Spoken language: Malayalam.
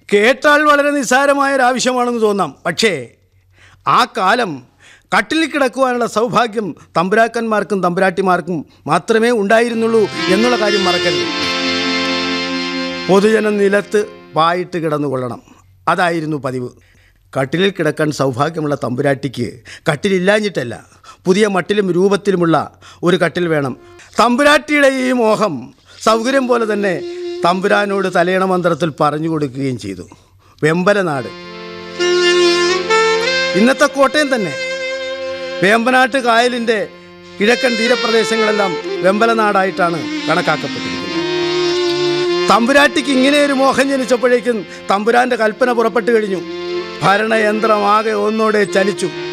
കേട്ടാൽ വളരെ നിസ്സാരമായ ഒരു ആവശ്യമാണെന്ന് തോന്നാം പക്ഷേ ആ കാലം കട്ടിലിൽ കിടക്കുവാനുള്ള സൗഭാഗ്യം തമ്പുരാക്കന്മാർക്കും തമ്പുരാട്ടിമാർക്കും മാത്രമേ ഉണ്ടായിരുന്നുള്ളൂ എന്നുള്ള കാര്യം മറക്കരുത് പൊതുജനം നിലത്ത് വായിട്ട് കിടന്നുകൊള്ളണം അതായിരുന്നു പതിവ് കട്ടിലിൽ കിടക്കാൻ സൗഭാഗ്യമുള്ള തമ്പുരാട്ടിക്ക് കട്ടിലില്ലാഞ്ഞിട്ടല്ല പുതിയ മട്ടിലും രൂപത്തിലുമുള്ള ഒരു കട്ടിൽ വേണം തമ്പുരാട്ടിയുടെ ഈ മോഹം സൗകര്യം പോലെ തന്നെ തമ്പുരാനോട് തലയണ മന്ത്രത്തിൽ പറഞ്ഞു കൊടുക്കുകയും ചെയ്തു വെമ്പലനാട് ഇന്നത്തെ കോട്ടയം തന്നെ വേമ്പനാട്ട് കായലിൻ്റെ കിഴക്കൻ തീരപ്രദേശങ്ങളെല്ലാം വെമ്പലനാടായിട്ടാണ് കണക്കാക്കപ്പെട്ടിരിക്കുന്നത് തമ്പുരാട്ടിക്ക് ഇങ്ങനെ ഒരു മോഹം ജനിച്ചപ്പോഴേക്കും തമ്പുരാന്റെ കൽപ്പന പുറപ്പെട്ടു കഴിഞ്ഞു ഭരണയന്ത്രം ആകെ ഒന്നോടെ ചലിച്ചു